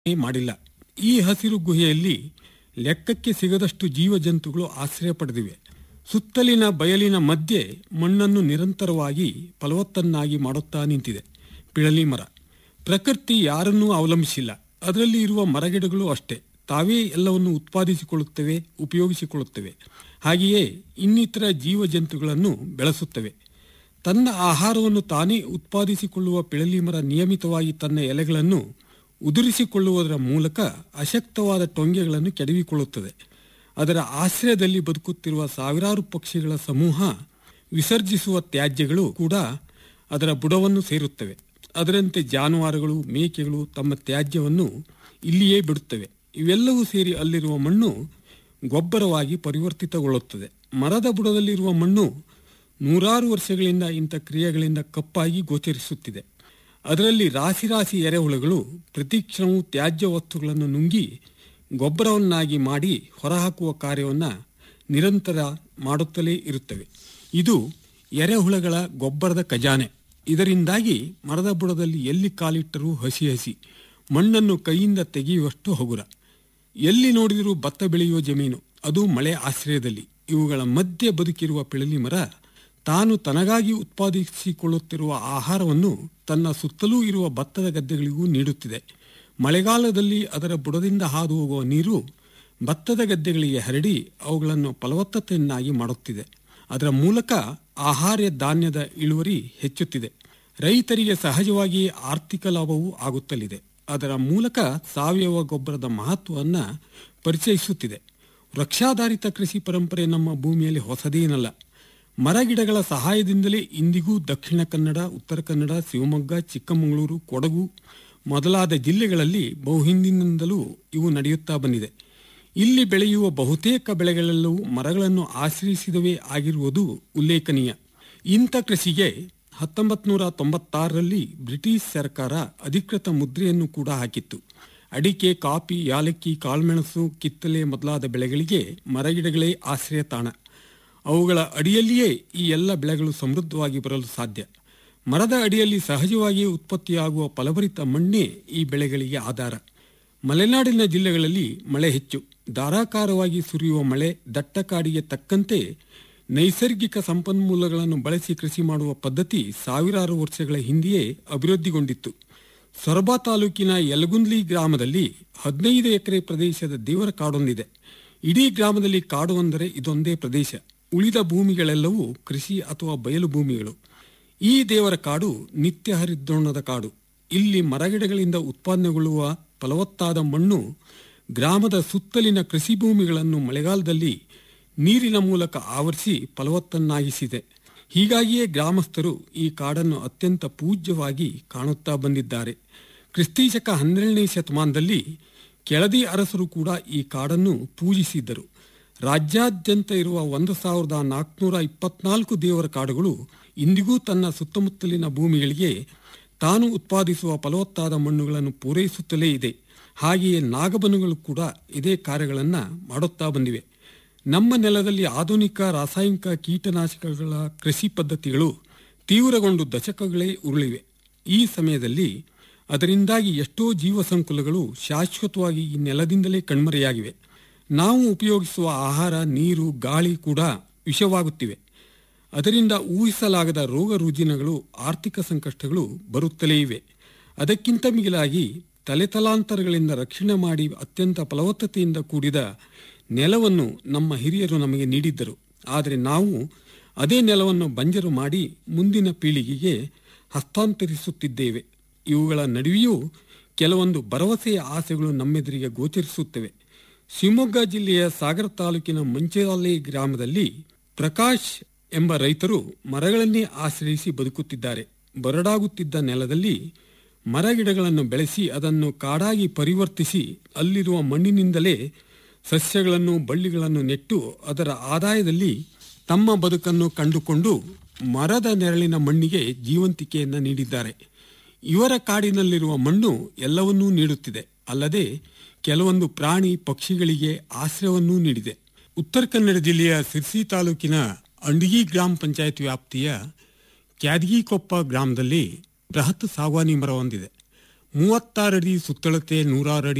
ಮಾಡಿಲ್ಲ ಈ ಹಸಿರು ಗುಹೆಯಲ್ಲಿ ಲೆಕ್ಕಕ್ಕೆ ಸಿಗದಷ್ಟು ಜೀವಜಂತುಗಳು ಆಶ್ರಯ ಪಡೆದಿವೆ ಸುತ್ತಲಿನ ಬಯಲಿನ ಮಧ್ಯೆ ಮಣ್ಣನ್ನು ನಿರಂತರವಾಗಿ ಫಲವತ್ತನ್ನಾಗಿ ಮಾಡುತ್ತಾ ನಿಂತಿದೆ ಪಿಳಲಿ ಮರ ಪ್ರಕೃತಿ ಯಾರನ್ನೂ ಅವಲಂಬಿಸಿಲ್ಲ ಅದರಲ್ಲಿ ಇರುವ ಮರಗಿಡಗಳು ಅಷ್ಟೇ ತಾವೇ ಎಲ್ಲವನ್ನು ಉತ್ಪಾದಿಸಿಕೊಳ್ಳುತ್ತವೆ ಉಪಯೋಗಿಸಿಕೊಳ್ಳುತ್ತವೆ ಹಾಗೆಯೇ ಇನ್ನಿತರ ಜೀವಜಂತುಗಳನ್ನು ಬೆಳೆಸುತ್ತವೆ ತನ್ನ ಆಹಾರವನ್ನು ತಾನೇ ಉತ್ಪಾದಿಸಿಕೊಳ್ಳುವ ಪಿಳಲಿ ಮರ ನಿಯಮಿತವಾಗಿ ತನ್ನ ಎಲೆಗಳನ್ನು ಉದುರಿಸಿಕೊಳ್ಳುವುದರ ಮೂಲಕ ಅಶಕ್ತವಾದ ಟೊಂಗೆಗಳನ್ನು ಕೆಡವಿಕೊಳ್ಳುತ್ತದೆ ಅದರ ಆಶ್ರಯದಲ್ಲಿ ಬದುಕುತ್ತಿರುವ ಸಾವಿರಾರು ಪಕ್ಷಿಗಳ ಸಮೂಹ ವಿಸರ್ಜಿಸುವ ತ್ಯಾಜ್ಯಗಳು ಕೂಡ ಅದರ ಬುಡವನ್ನು ಸೇರುತ್ತವೆ ಅದರಂತೆ ಜಾನುವಾರುಗಳು ಮೇಕೆಗಳು ತಮ್ಮ ತ್ಯಾಜ್ಯವನ್ನು ಇಲ್ಲಿಯೇ ಬಿಡುತ್ತವೆ ಇವೆಲ್ಲವೂ ಸೇರಿ ಅಲ್ಲಿರುವ ಮಣ್ಣು ಗೊಬ್ಬರವಾಗಿ ಪರಿವರ್ತಿತಗೊಳ್ಳುತ್ತದೆ ಮರದ ಬುಡದಲ್ಲಿರುವ ಮಣ್ಣು ನೂರಾರು ವರ್ಷಗಳಿಂದ ಇಂಥ ಕ್ರಿಯೆಗಳಿಂದ ಕಪ್ಪಾಗಿ ಗೋಚರಿಸುತ್ತಿದೆ ಅದರಲ್ಲಿ ರಾಶಿ ರಾಶಿ ಎರೆಹುಳುಗಳು ಪ್ರತಿಕ್ಷಣವೂ ತ್ಯಾಜ್ಯ ವಸ್ತುಗಳನ್ನು ನುಂಗಿ ಗೊಬ್ಬರವನ್ನಾಗಿ ಮಾಡಿ ಹೊರಹಾಕುವ ಕಾರ್ಯವನ್ನು ನಿರಂತರ ಮಾಡುತ್ತಲೇ ಇರುತ್ತವೆ ಇದು ಎರೆಹುಳಗಳ ಗೊಬ್ಬರದ ಖಜಾನೆ ಇದರಿಂದಾಗಿ ಮರದ ಬುಡದಲ್ಲಿ ಎಲ್ಲಿ ಕಾಲಿಟ್ಟರೂ ಹಸಿ ಹಸಿ ಮಣ್ಣನ್ನು ಕೈಯಿಂದ ತೆಗೆಯುವಷ್ಟು ಹಗುರ ಎಲ್ಲಿ ನೋಡಿದರೂ ಭತ್ತ ಬೆಳೆಯುವ ಜಮೀನು ಅದು ಮಳೆ ಆಶ್ರಯದಲ್ಲಿ ಇವುಗಳ ಮಧ್ಯೆ ಬದುಕಿರುವ ಪಿಳಲಿ ಮರ ತಾನು ತನಗಾಗಿ ಉತ್ಪಾದಿಸಿಕೊಳ್ಳುತ್ತಿರುವ ಆಹಾರವನ್ನು ತನ್ನ ಸುತ್ತಲೂ ಇರುವ ಭತ್ತದ ಗದ್ದೆಗಳಿಗೂ ನೀಡುತ್ತಿದೆ ಮಳೆಗಾಲದಲ್ಲಿ ಅದರ ಬುಡದಿಂದ ಹಾದು ಹೋಗುವ ನೀರು ಭತ್ತದ ಗದ್ದೆಗಳಿಗೆ ಹರಡಿ ಅವುಗಳನ್ನು ಫಲವತ್ತತೆಯನ್ನಾಗಿ ಮಾಡುತ್ತಿದೆ ಅದರ ಮೂಲಕ ಆಹಾರ ಧಾನ್ಯದ ಇಳುವರಿ ಹೆಚ್ಚುತ್ತಿದೆ ರೈತರಿಗೆ ಸಹಜವಾಗಿ ಆರ್ಥಿಕ ಲಾಭವೂ ಆಗುತ್ತಲಿದೆ ಅದರ ಮೂಲಕ ಸಾವಯವ ಗೊಬ್ಬರದ ಮಹತ್ವವನ್ನು ಪರಿಚಯಿಸುತ್ತಿದೆ ವೃಕ್ಷಾಧಾರಿತ ಕೃಷಿ ಪರಂಪರೆ ನಮ್ಮ ಭೂಮಿಯಲ್ಲಿ ಹೊಸದೇನಲ್ಲ ಮರಗಿಡಗಳ ಸಹಾಯದಿಂದಲೇ ಇಂದಿಗೂ ದಕ್ಷಿಣ ಕನ್ನಡ ಉತ್ತರ ಕನ್ನಡ ಶಿವಮೊಗ್ಗ ಚಿಕ್ಕಮಗಳೂರು ಕೊಡಗು ಮೊದಲಾದ ಜಿಲ್ಲೆಗಳಲ್ಲಿ ಬಹುಹಿಂದಿನಿಂದಲೂ ಇವು ನಡೆಯುತ್ತಾ ಬಂದಿದೆ ಇಲ್ಲಿ ಬೆಳೆಯುವ ಬಹುತೇಕ ಬೆಳೆಗಳೆಲ್ಲವೂ ಮರಗಳನ್ನು ಆಶ್ರಯಿಸಿದವೇ ಆಗಿರುವುದು ಉಲ್ಲೇಖನೀಯ ಇಂಥ ಕೃಷಿಗೆ ಹತ್ತೊಂಬತ್ತು ನೂರ ತೊಂಬತ್ತಾರರಲ್ಲಿ ಬ್ರಿಟಿಷ್ ಸರ್ಕಾರ ಅಧಿಕೃತ ಮುದ್ರೆಯನ್ನು ಕೂಡ ಹಾಕಿತ್ತು ಅಡಿಕೆ ಕಾಫಿ ಯಾಲಕ್ಕಿ ಕಾಳುಮೆಣಸು ಕಿತ್ತಲೆ ಮೊದಲಾದ ಬೆಳೆಗಳಿಗೆ ಮರಗಿಡಗಳೇ ಆಶ್ರಯ ತಾಣ ಅವುಗಳ ಅಡಿಯಲ್ಲಿಯೇ ಈ ಎಲ್ಲ ಬೆಳೆಗಳು ಸಮೃದ್ಧವಾಗಿ ಬರಲು ಸಾಧ್ಯ ಮರದ ಅಡಿಯಲ್ಲಿ ಸಹಜವಾಗಿ ಉತ್ಪತ್ತಿಯಾಗುವ ಫಲಭರಿತ ಮಣ್ಣೇ ಈ ಬೆಳೆಗಳಿಗೆ ಆಧಾರ ಮಲೆನಾಡಿನ ಜಿಲ್ಲೆಗಳಲ್ಲಿ ಮಳೆ ಹೆಚ್ಚು ಧಾರಾಕಾರವಾಗಿ ಸುರಿಯುವ ಮಳೆ ದಟ್ಟ ಕಾಡಿಗೆ ತಕ್ಕಂತೆ ನೈಸರ್ಗಿಕ ಸಂಪನ್ಮೂಲಗಳನ್ನು ಬಳಸಿ ಕೃಷಿ ಮಾಡುವ ಪದ್ಧತಿ ಸಾವಿರಾರು ವರ್ಷಗಳ ಹಿಂದೆಯೇ ಅಭಿವೃದ್ಧಿಗೊಂಡಿತ್ತು ಸೊರಬ ತಾಲೂಕಿನ ಯಲಗುಂದ್ಲಿ ಗ್ರಾಮದಲ್ಲಿ ಹದಿನೈದು ಎಕರೆ ಪ್ರದೇಶದ ದೇವರ ಕಾಡೊಂದಿದೆ ಇಡೀ ಗ್ರಾಮದಲ್ಲಿ ಕಾಡು ಅಂದರೆ ಇದೊಂದೇ ಪ್ರದೇಶ ಉಳಿದ ಭೂಮಿಗಳೆಲ್ಲವೂ ಕೃಷಿ ಅಥವಾ ಬಯಲು ಭೂಮಿಗಳು ಈ ದೇವರ ಕಾಡು ನಿತ್ಯ ಹರಿದ್ರೋಣದ ಕಾಡು ಇಲ್ಲಿ ಮರಗಿಡಗಳಿಂದ ಉತ್ಪಾದನೆಗೊಳ್ಳುವ ಫಲವತ್ತಾದ ಮಣ್ಣು ಗ್ರಾಮದ ಸುತ್ತಲಿನ ಕೃಷಿ ಭೂಮಿಗಳನ್ನು ಮಳೆಗಾಲದಲ್ಲಿ ನೀರಿನ ಮೂಲಕ ಆವರಿಸಿ ಫಲವತ್ತನ್ನಾಗಿಸಿದೆ ಹೀಗಾಗಿಯೇ ಗ್ರಾಮಸ್ಥರು ಈ ಕಾಡನ್ನು ಅತ್ಯಂತ ಪೂಜ್ಯವಾಗಿ ಕಾಣುತ್ತಾ ಬಂದಿದ್ದಾರೆ ಕ್ರಿಸ್ತೀಶಕ ಹನ್ನೆರಡನೇ ಶತಮಾನದಲ್ಲಿ ಕೆಳದಿ ಅರಸರು ಕೂಡ ಈ ಕಾಡನ್ನು ಪೂಜಿಸಿದ್ದರು ರಾಜ್ಯಾದ್ಯಂತ ಇರುವ ಒಂದು ಸಾವಿರದ ನಾಲ್ಕುನೂರ ಇಪ್ಪತ್ನಾಲ್ಕು ದೇವರ ಕಾಡುಗಳು ಇಂದಿಗೂ ತನ್ನ ಸುತ್ತಮುತ್ತಲಿನ ಭೂಮಿಗಳಿಗೆ ತಾನು ಉತ್ಪಾದಿಸುವ ಫಲವತ್ತಾದ ಮಣ್ಣುಗಳನ್ನು ಪೂರೈಸುತ್ತಲೇ ಇದೆ ಹಾಗೆಯೇ ನಾಗಬನುಗಳು ಕೂಡ ಇದೇ ಕಾರ್ಯಗಳನ್ನು ಮಾಡುತ್ತಾ ಬಂದಿವೆ ನಮ್ಮ ನೆಲದಲ್ಲಿ ಆಧುನಿಕ ರಾಸಾಯನಿಕ ಕೀಟನಾಶಕಗಳ ಕೃಷಿ ಪದ್ಧತಿಗಳು ತೀವ್ರಗೊಂಡು ದಶಕಗಳೇ ಉರುಳಿವೆ ಈ ಸಮಯದಲ್ಲಿ ಅದರಿಂದಾಗಿ ಎಷ್ಟೋ ಜೀವ ಸಂಕುಲಗಳು ಶಾಶ್ವತವಾಗಿ ಈ ನೆಲದಿಂದಲೇ ಕಣ್ಮರೆಯಾಗಿವೆ ನಾವು ಉಪಯೋಗಿಸುವ ಆಹಾರ ನೀರು ಗಾಳಿ ಕೂಡ ವಿಷವಾಗುತ್ತಿವೆ ಅದರಿಂದ ಊಹಿಸಲಾಗದ ರೋಗ ರುಜಿನಗಳು ಆರ್ಥಿಕ ಸಂಕಷ್ಟಗಳು ಬರುತ್ತಲೇ ಇವೆ ಅದಕ್ಕಿಂತ ಮಿಗಿಲಾಗಿ ತಲೆತಲಾಂತರಗಳಿಂದ ರಕ್ಷಣೆ ಮಾಡಿ ಅತ್ಯಂತ ಫಲವತ್ತತೆಯಿಂದ ಕೂಡಿದ ನೆಲವನ್ನು ನಮ್ಮ ಹಿರಿಯರು ನಮಗೆ ನೀಡಿದ್ದರು ಆದರೆ ನಾವು ಅದೇ ನೆಲವನ್ನು ಬಂಜರು ಮಾಡಿ ಮುಂದಿನ ಪೀಳಿಗೆಗೆ ಹಸ್ತಾಂತರಿಸುತ್ತಿದ್ದೇವೆ ಇವುಗಳ ನಡುವೆಯೂ ಕೆಲವೊಂದು ಭರವಸೆಯ ಆಸೆಗಳು ನಮ್ಮೆದುರಿಗೆ ಗೋಚರಿಸುತ್ತವೆ ಶಿವಮೊಗ್ಗ ಜಿಲ್ಲೆಯ ಸಾಗರ ತಾಲೂಕಿನ ಮಂಚೇಲಿ ಗ್ರಾಮದಲ್ಲಿ ಪ್ರಕಾಶ್ ಎಂಬ ರೈತರು ಮರಗಳನ್ನೇ ಆಶ್ರಯಿಸಿ ಬದುಕುತ್ತಿದ್ದಾರೆ ಬರಡಾಗುತ್ತಿದ್ದ ನೆಲದಲ್ಲಿ ಮರಗಿಡಗಳನ್ನು ಬೆಳೆಸಿ ಅದನ್ನು ಕಾಡಾಗಿ ಪರಿವರ್ತಿಸಿ ಅಲ್ಲಿರುವ ಮಣ್ಣಿನಿಂದಲೇ ಸಸ್ಯಗಳನ್ನು ಬಳ್ಳಿಗಳನ್ನು ನೆಟ್ಟು ಅದರ ಆದಾಯದಲ್ಲಿ ತಮ್ಮ ಬದುಕನ್ನು ಕಂಡುಕೊಂಡು ಮರದ ನೆರಳಿನ ಮಣ್ಣಿಗೆ ಜೀವಂತಿಕೆಯನ್ನು ನೀಡಿದ್ದಾರೆ ಇವರ ಕಾಡಿನಲ್ಲಿರುವ ಮಣ್ಣು ಎಲ್ಲವನ್ನೂ ನೀಡುತ್ತಿದೆ ಅಲ್ಲದೆ ಕೆಲವೊಂದು ಪ್ರಾಣಿ ಪಕ್ಷಿಗಳಿಗೆ ಆಶ್ರಯವನ್ನೂ ನೀಡಿದೆ ಉತ್ತರ ಕನ್ನಡ ಜಿಲ್ಲೆಯ ಸಿರ್ಸಿ ತಾಲೂಕಿನ ಅಂಡಗಿ ಗ್ರಾಮ ಪಂಚಾಯತ್ ವ್ಯಾಪ್ತಿಯ ಕ್ಯಾದಗಿಕೊಪ್ಪ ಗ್ರಾಮದಲ್ಲಿ ಬೃಹತ್ ಸಾಗವಾನಿ ಮರ ಹೊಂದಿದೆ ಮೂವತ್ತಾರಡಿ ಸುತ್ತಳತೆ ನೂರಾರಡಿ